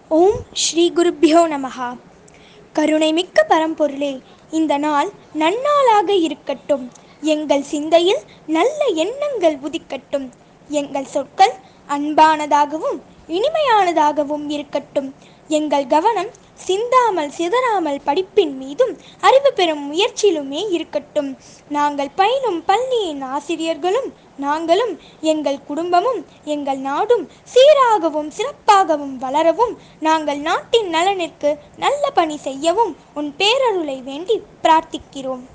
ஓம் ஸ்ரீ குருப்பியோ நமஹா கருணைமிக்க பரம்பொருளே இந்த நாள் நன்னாளாக இருக்கட்டும் எங்கள் சிந்தையில் நல்ல எண்ணங்கள் உதிக்கட்டும் எங்கள் சொற்கள் அன்பானதாகவும் இனிமையானதாகவும் இருக்கட்டும் எங்கள் கவனம் சிந்தாமல் சிதறாமல் படிப்பின் மீதும் அறிவு பெறும் முயற்சியிலுமே இருக்கட்டும் நாங்கள் பயிலும் பள்ளியின் ஆசிரியர்களும் நாங்களும் எங்கள் குடும்பமும் எங்கள் நாடும் சீராகவும் சிறப்பாகவும் வளரவும் நாங்கள் நாட்டின் நலனிற்கு நல்ல பணி செய்யவும் உன் பேரருளை வேண்டி பிரார்த்திக்கிறோம்